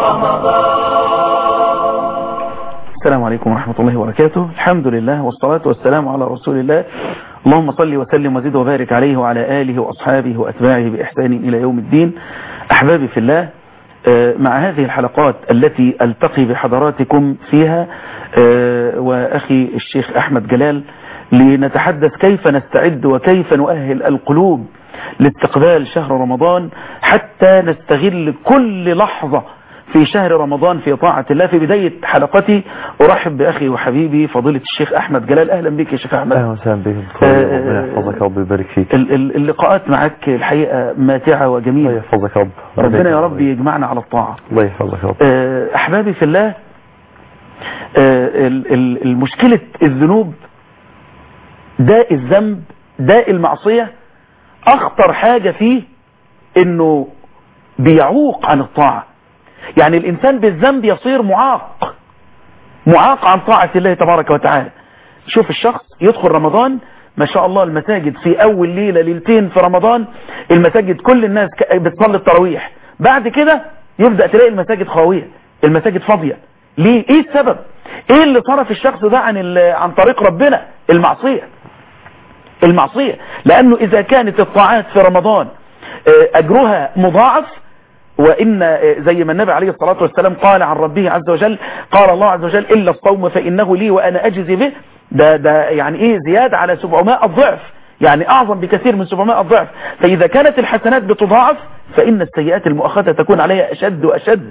السلام عليكم ورحمة الله وبركاته الحمد لله والصلاة والسلام على رسول الله اللهم صل وسلم وزد وبارك عليه وعلى آله وأصحابه وأتباعه بإحسان إلى يوم الدين أحبابي في الله آه، مع هذه الحلقات التي ألتقي بحضراتكم فيها آه، وأخي الشيخ أحمد جلال لنتحدث كيف نستعد وكيف نؤهل القلوب لاستقبال شهر رمضان حتى نستغل كل لحظة في شهر رمضان في طاعة الله في بداية حلقتي أرحب بأخي وحبيبي فضيلة الشيخ أحمد جلال أهلا بك يا شيخ أحمد اهلا وسهلا بك آه، ربنا يحفظك يا رب ويبارك فيك ال- ال- اللقاءات معك الحقيقة ماتعة الله وجميلة يحفظك يا رب ربنا يا رب يجمعنا على الطاعة الله يحفظك يا رب آه، أحبابي في الله آه، ال- ال- المشكلة الذنوب داء الذنب داء المعصية أخطر حاجة فيه إنه بيعوق عن الطاعة يعني الإنسان بالذنب يصير معاق معاق عن طاعة الله تبارك وتعالى شوف الشخص يدخل رمضان ما شاء الله المساجد في أول ليلة ليلتين في رمضان المساجد كل الناس ك- بتصلي التراويح بعد كده يبدأ تلاقي المساجد خاوية المساجد فاضية ليه ايه السبب ايه اللي صرف الشخص ده عن ال- عن طريق ربنا المعصية المعصية لأنه إذا كانت الطاعات في رمضان آه، أجرها مضاعف وإن آه، زي ما النبي عليه الصلاة والسلام قال عن ربه عز وجل قال الله عز وجل إلا الصوم فإنه لي وأنا أجزي به ده, ده يعني إيه زيادة على 700 الضعف يعني أعظم بكثير من 700 الضعف فإذا كانت الحسنات بتضاعف فإن السيئات المؤخذة تكون عليها أشد وأشد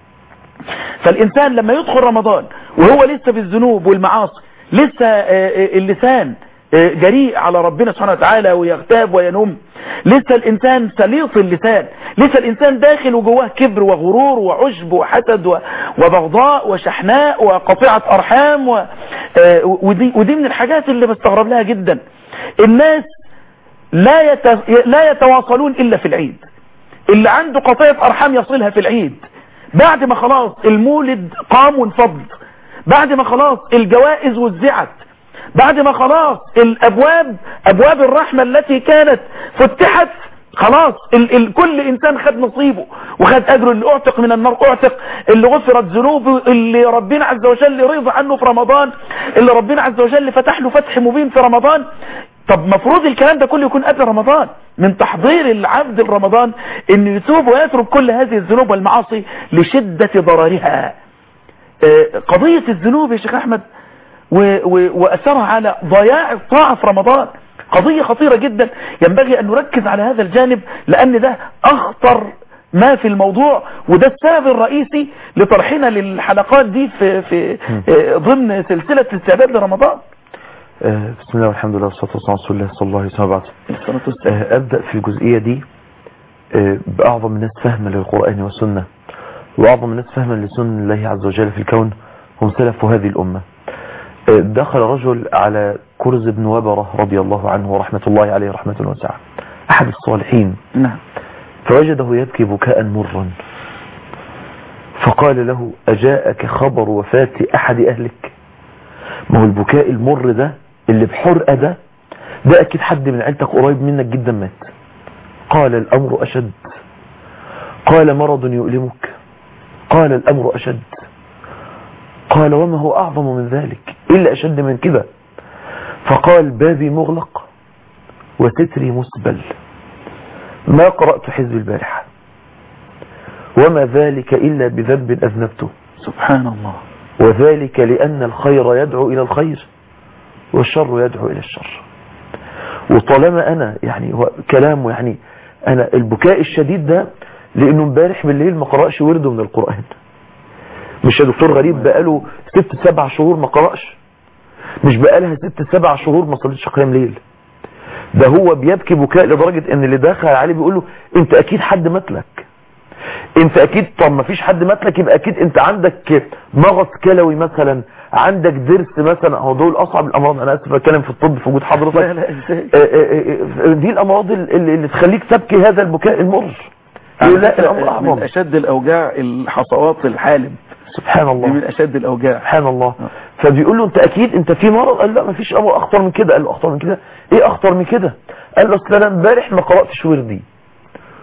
فالإنسان لما يدخل رمضان وهو لسه بالذنوب والمعاصي لسه آه، آه، اللسان آه، جريء على ربنا سبحانه وتعالى ويغتاب وينم لسه الإنسان سليط اللسان لسه الإنسان داخل وجواه كبر وغرور وعجب وحسد و- وبغضاء وشحناء وقطيعة أرحام و... آه، ودي, ودي من الحاجات اللي بستغرب لها جدا الناس لا, يت... لا يتواصلون إلا في العيد اللي عنده قطيعة أرحام يصلها في العيد بعد ما خلاص المولد قام وانفض بعد ما خلاص الجوائز وزعت بعد ما خلاص الأبواب أبواب الرحمة التي كانت فتحت خلاص ال ال كل إنسان خد نصيبه وخد أجره اللي أعتق من النار أعتق اللي غفرت ذنوبه اللي ربنا عز وجل رضى عنه في رمضان اللي ربنا عز وجل فتح له فتح مبين في رمضان طب مفروض الكلام ده كله يكون قبل رمضان من تحضير العبد لرمضان انه يتوب ويترك كل هذه الذنوب والمعاصي لشدة ضررها آه، قضية الذنوب يا شيخ احمد و- و- واثرها على ضياع الطاعة في رمضان قضية خطيرة جدا ينبغي ان نركز على هذا الجانب لان ده اخطر ما في الموضوع وده السبب الرئيسي لطرحنا للحلقات دي في, في آه، ضمن سلسلة الاستعداد لرمضان آه، بسم الله والحمد لله والصلاة والسلام على رسول الله صلى الله عليه وسلم وبعد. الصلاة والسلام. آه، أبدأ في الجزئية دي آه، بأعظم الناس فهما للقرآن والسنة وأعظم الناس فهما لسنة الله عز وجل في الكون هم سلف هذه الأمة آه، دخل رجل على كرز بن وبرة رضي الله عنه ورحمة الله عليه رحمة واسعة أحد الصالحين نعم فوجده يبكي بكاء مرا فقال له أجاءك خبر وفاة أحد أهلك ما هو البكاء المر ده اللي بحرقة ده ده أكيد حد من عيلتك قريب منك جدا مات قال الأمر أشد قال مرض يؤلمك قال الأمر أشد قال وما هو أعظم من ذلك إلا أشد من كده فقال بابي مغلق وستري مسبل ما قرأت حزب البارحة وما ذلك إلا بذنب أذنبته سبحان الله وذلك لأن الخير يدعو إلى الخير والشر يدعو إلى الشر وطالما أنا يعني هو كلامه يعني أنا البكاء الشديد ده لأنه امبارح بالليل ما قرأش ورده من القرآن مش يا دكتور غريب بقاله ست سبع شهور ما قرأش مش بقالها ست سبع شهور ما صليتش قيام ليل ده هو بيبكي بكاء لدرجة ان اللي داخل عليه بيقول له انت اكيد حد ماتلك انت اكيد طب ما فيش حد ماتلك يبقى اكيد انت عندك مغص كلوي مثلا عندك ضرس مثلا هو دول اصعب الامراض انا اسف اتكلم في الطب في وجود حضرتك لا لا ازاي آه، آه، آه، دي الامراض اللي, اللي تخليك تبكي هذا البكاء المر يقول لا الامر من اعظم اشد الاوجاع الحصوات الحالب سبحان دي الله من اشد الاوجاع سبحان الله فبيقول له انت اكيد انت في مرض قال لا مفيش امر اخطر من كده قال له اخطر من كده ايه اخطر من كده قال له اصل انا امبارح ما قراتش وردي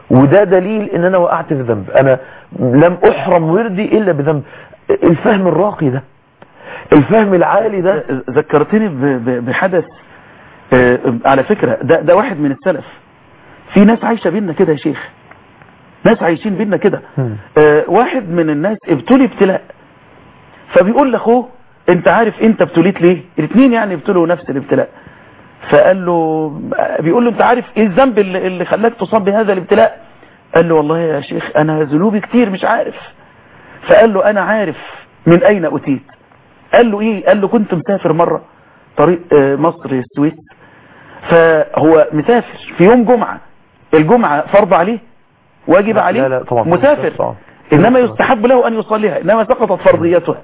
وده دليل ان انا وقعت في ذنب انا لم احرم وردي الا بذنب الفهم الراقي ده الفهم العالي ده ذكرتني ب- ب- بحدث آه، على فكرة ده, ده واحد من السلف في ناس عايشة بينا كده يا شيخ ناس عايشين بينا كده مم. آه، واحد من الناس ابتلي ابتلاء فبيقول لاخوه انت عارف انت ابتليت ليه الاثنين يعني ابتلوا نفس الابتلاء فقال له بيقول له انت عارف ايه الذنب اللي, اللي خلاك تصاب بهذا الابتلاء قال له والله يا شيخ انا ذنوبي كتير مش عارف فقال له انا عارف من اين اتيت قال له ايه قال له كنت مسافر مرة طريق آه، مصر السويس فهو مسافر في يوم جمعة الجمعة فرض عليه واجب لا، عليه لا، طبعا. مسافر طبعا. انما يستحب له ان يصليها انما سقطت فرضيتها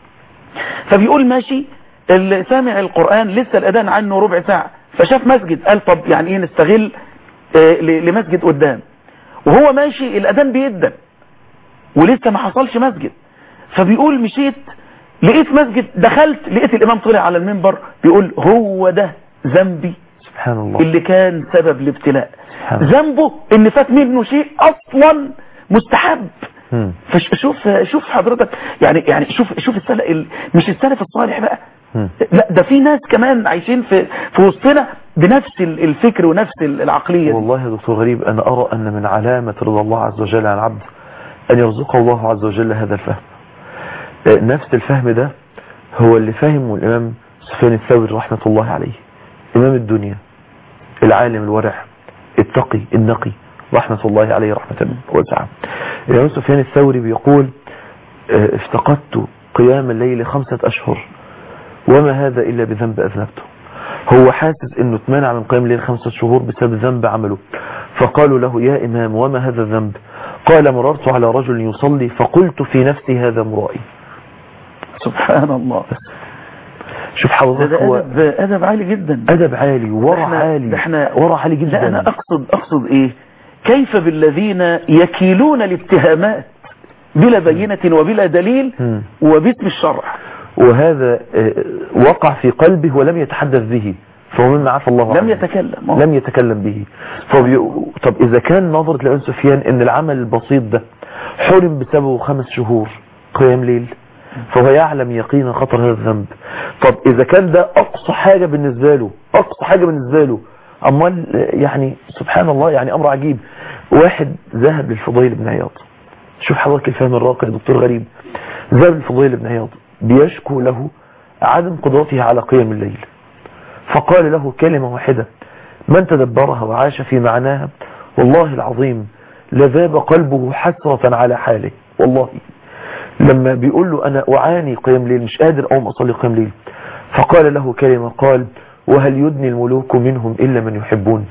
فبيقول ماشي اللي سامع القرآن لسه الأذان عنه ربع ساعة فشاف مسجد قال طب يعني ايه نستغل آه، ل- لمسجد قدام وهو ماشي الأذان بيدن ولسه ما حصلش مسجد فبيقول مشيت لقيت مسجد دخلت لقيت الإمام طلع على المنبر بيقول هو ده ذنبي سبحان الله اللي كان سبب الابتلاء سبحان الله. ذنبه ان فات منه شيء اصلا مستحب مم. فشوف شوف حضرتك يعني يعني شوف شوف السلف ال- مش السلف الصالح بقى مم. لا ده في ناس كمان عايشين في في وسطنا بنفس ال- الفكر ونفس ال- العقليه دي. والله يا دكتور غريب أنا أرى أن من علامة رضا الله عز وجل عن العبد أن يرزقه الله عز وجل هذا الفهم آه، نفس الفهم ده هو اللي فهمه الإمام سفيان الثوري رحمة الله عليه إمام الدنيا العالم الورع التقي النقي رحمة الله عليه رحمة واسعة الإمام سفيان الثوري بيقول آه، افتقدت قيام الليل خمسة أشهر وما هذا إلا بذنب أذنبته هو حاسس انه اتمنع من قيام الليل خمسة شهور بسبب ذنب عمله فقالوا له يا امام وما هذا الذنب قال مررت على رجل يصلي فقلت في نفسي هذا مرائي سبحان الله شوف ده, حضرتك ده هو ادب ادب عالي جدا ادب عالي ورع احنا- عالي ده احنا ورع عالي جدا لا انا اقصد اقصد ايه كيف بالذين يكيلون الاتهامات بلا بينة وبلا دليل مم. وباسم الشرع وهذا آه، وقع في قلبه ولم يتحدث به فهو مما عفى الله لم عنه. يتكلم لم يتكلم به فبي... طب إذا كان نظرة الإمام سفيان إن العمل البسيط ده حرم بسببه خمس شهور قيام ليل فهو يعلم يقينا خطر هذا الذنب طب إذا كان ده أقصى حاجة بالنسبة له أقصى حاجة بالنسبة له أمال يعني سبحان الله يعني أمر عجيب واحد ذهب للفضيل بن عياض شوف حضرتك الفهم الراقي يا دكتور غريب ذهب للفضيل بن عياض بيشكو له عدم قدرته على قيام الليل فقال له كلمة واحدة من تدبرها وعاش في معناها والله العظيم لذاب قلبه حسرة على حاله والله لما بيقول له أنا أعاني قيام ليل مش قادر أقوم أصلي قيام ليل فقال له كلمة قال وهل يدني الملوك منهم إلا من يحبون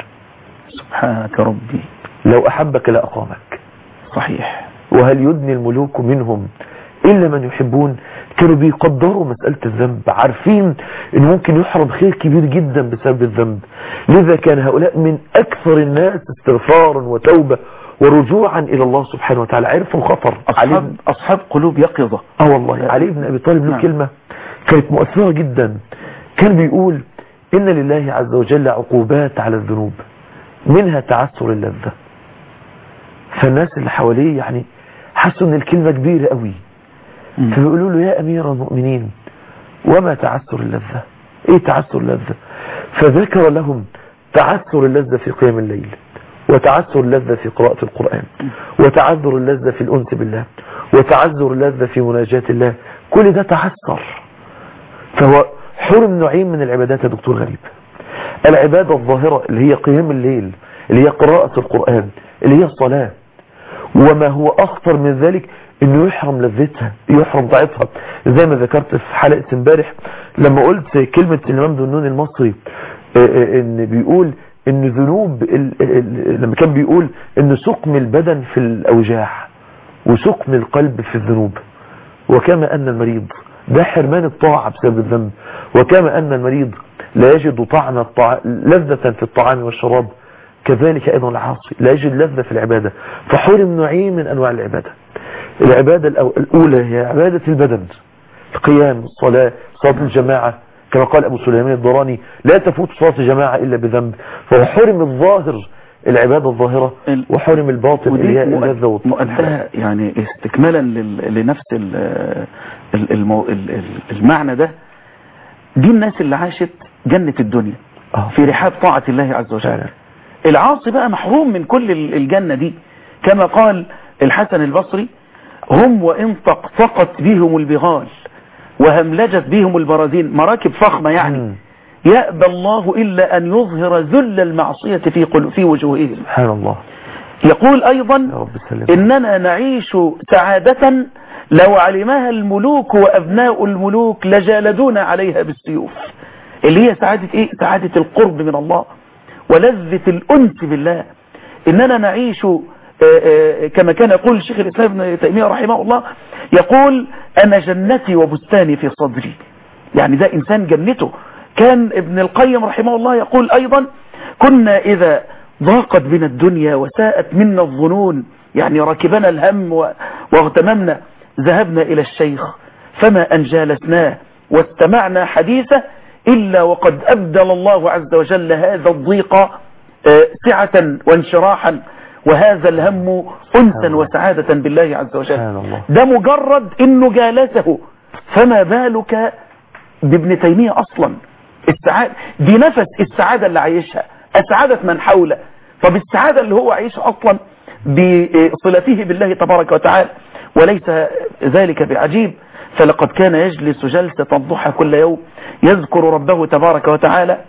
سبحانك ربي لو أحبك لأقامك صحيح وهل يدني الملوك منهم إلا من يحبون كانوا بيقدروا مسألة الذنب عارفين إن ممكن يحرم خير كبير جدا بسبب الذنب لذا كان هؤلاء من أكثر الناس استغفارا وتوبة ورجوعا إلى الله سبحانه وتعالى عرفوا الخطر علي أصحاب, أصحاب قلوب يقظة اه والله علي بن ابي طالب له نعم. كلمه كانت مؤثره جدا كان بيقول ان لله عز وجل عقوبات على الذنوب منها تعسر اللذه فالناس اللي حواليه يعني حسوا ان الكلمه كبيره قوي مم. فبيقولوا له يا امير المؤمنين وما تعسر اللذه ايه تعسر اللذه فذكر لهم تعسر اللذه في قيام الليل وتعسر اللذه في قراءه القران وتعذر اللذه في الانس بالله وتعذر اللذه في مناجاه الله كل ده تعسر فهو حرم نوعين من العبادات يا دكتور غريب العباده الظاهره اللي هي قيام الليل اللي هي قراءه القران اللي هي الصلاه وما هو اخطر من ذلك انه يحرم لذتها يحرم طاعتها زي ما ذكرت في حلقة امبارح لما قلت كلمة الامام ذنون المصري آه، آه، ان بيقول ان ذنوب ال- ال- لما كان بيقول ان سقم البدن في الاوجاع وسقم القلب في الذنوب وكما ان المريض ده حرمان الطاعة بسبب الذنب وكما ان المريض لا يجد طعم الطعام لذة في الطعام والشراب كذلك ايضا العاصي لا يجد لذة في العبادة فحرم نوعين من انواع العبادة العبادة الأو- الاولى هي عبادة البدن القيام الصلاة صلاة الجماعة كما قال ابو سليمان الضراني لا تفوت صلاة الجماعة الا بذنب فهو حرم الظاهر العبادة الظاهرة ال- وحرم الباطن اللي ودي هي اللذة مؤ- والطعم مؤدها يعني استكمالا لل- لنفس ال- ال- المو- ال- ال- المعنى ده دي الناس اللي عاشت جنة الدنيا آه. في رحاب طاعة الله عز وجل فعلا. العاصي بقى محروم من كل ال- الجنة دي كما قال الحسن البصري هم وإن طقطقت بهم البغال وهملجت بهم البرازين مراكب فخمة يعني مم. يأبى الله إلا أن يظهر ذل المعصية في, قلو في وجوههم سبحان الله يقول يا أيضا رب سلم إننا نعيش سعادة لو علمها الملوك وأبناء الملوك لجالدونا عليها بالسيوف اللي هي سعادة إيه؟ سعادة القرب من الله ولذة الأنس بالله إننا نعيش آه، آه، كما كان يقول الشيخ الإسلام ابن تيمية رحمه الله يقول أنا جنتي وبستاني في صدري يعني ده إنسان جنته كان ابن القيم رحمه الله يقول أيضا كنا إذا ضاقت بنا الدنيا وساءت منا الظنون يعني ركبنا الهم و- واغتممنا ذهبنا إلى الشيخ فما أن جالسناه واستمعنا حديثه إلا وقد أبدل الله عز وجل هذا الضيق آه، سعة وانشراحا وهذا الهم أنسا وسعادة بالله عز وجل سبحان الله ده مجرد انه جالسه فما بالك بابن تيمية اصلا السعادة دي نفس السعادة اللي عايشها اسعادة من حوله طب السعادة اللي هو عايشها اصلا بصلته بالله تبارك وتعالى وليس ذلك بعجيب فلقد كان يجلس جلسة الضحى كل يوم يذكر ربه تبارك وتعالى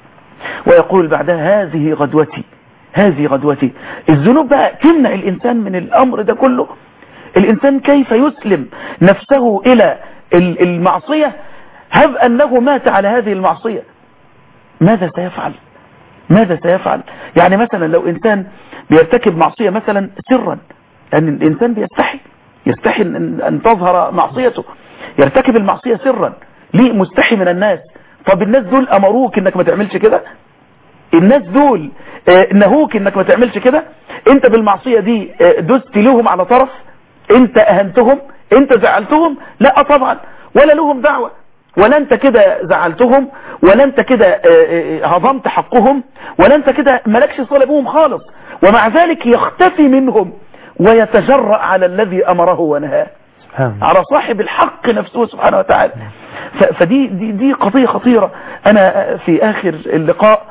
ويقول بعدها هذه غدوتي هذه غدوتي الذنوب بقى تمنع الإنسان من الأمر ده كله الإنسان كيف يسلم نفسه إلى ال- المعصية هب أنه مات على هذه المعصية ماذا سيفعل ماذا سيفعل يعني مثلا لو إنسان بيرتكب معصية مثلا سرا لأن الإنسان بيستحي يستحي أن, أن تظهر معصيته يرتكب المعصية سرا ليه مستحي من الناس طب الناس دول أمروك إنك ما تعملش كده الناس دول آه، نهوك انك ما تعملش كده انت بالمعصية دي آه، دست لهم على طرف انت اهنتهم انت زعلتهم لا طبعا ولا لهم دعوة ولا انت كده زعلتهم ولا انت كده آه، آه، هضمت حقهم ولا انت كده مالكش صلة بهم خالص ومع ذلك يختفي منهم ويتجرأ على الذي امره ونهاه سبحان الله على صاحب الحق نفسه سبحانه وتعالى ف- فدي دي, دي قضية خطيرة أنا في آخر اللقاء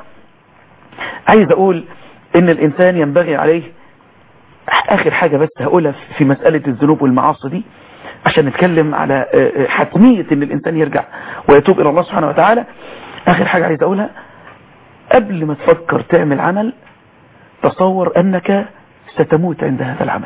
عايز أقول إن الإنسان ينبغي عليه آخر حاجة بس هقولها في مسألة الذنوب والمعاصي دي عشان نتكلم على آه، آه، حتمية إن الإنسان يرجع ويتوب إلى الله سبحانه وتعالى آخر حاجة عايز أقولها قبل ما تفكر تعمل عمل تصور أنك ستموت عند هذا العمل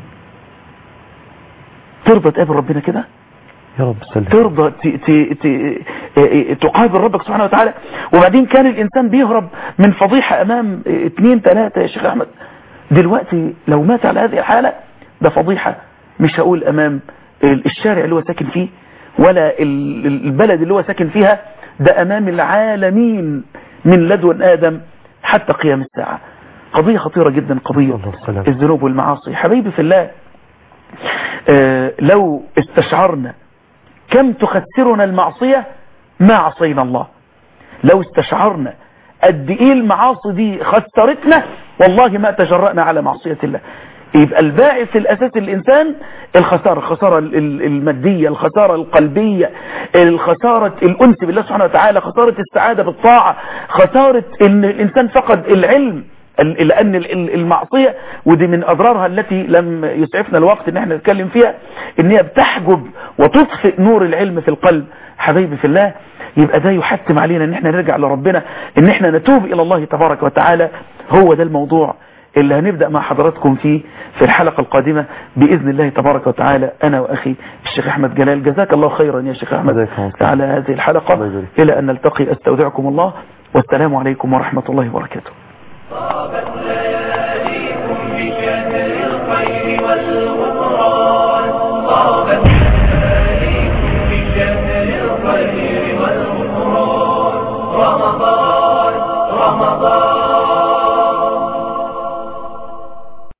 ترضى تقابل ربنا كده يا رب سلم ترضى ت- ت- ت- تقابل ربك سبحانه وتعالى وبعدين كان الإنسان بيهرب من فضيحة أمام اتنين تلاتة يا شيخ أحمد دلوقتي لو مات على هذه الحالة ده فضيحة مش هقول أمام الشارع اللي هو ساكن فيه ولا ال- البلد اللي هو ساكن فيها ده أمام العالمين من لدن آدم حتى قيام الساعة قضية خطيرة جدا قضية الله السلام. الذنوب والمعاصي حبيبي في الله آه، لو استشعرنا كم تخسرنا المعصية ما عصينا الله لو استشعرنا قد ايه المعاصي دي خسرتنا والله ما تجرأنا على معصية الله يبقى الباعث الاساسي للانسان الخسارة الخسارة ال- ال- المادية الخسارة القلبية الخسارة الانس بالله سبحانه وتعالى خسارة السعادة بالطاعة خسارة ان الانسان فقد العلم ال- لان ال- ال- المعصية ودي من اضرارها التي لم يسعفنا الوقت ان احنا نتكلم فيها ان هي بتحجب وتطفئ نور العلم في القلب حبايبي في الله يبقى ده يحتم علينا ان احنا نرجع لربنا ان احنا نتوب الى الله تبارك وتعالى هو ده الموضوع اللي هنبدأ مع حضراتكم فيه في الحلقة القادمة بإذن الله تبارك وتعالى أنا وأخي الشيخ أحمد جلال جزاك الله خيرا يا شيخ أحمد جزاك الله خيرا. على هذه الحلقة الله يبارك. إلى أن نلتقي أستودعكم الله والسلام عليكم ورحمة الله وبركاته طابت لياليكم بشهر الخير والغفران طابت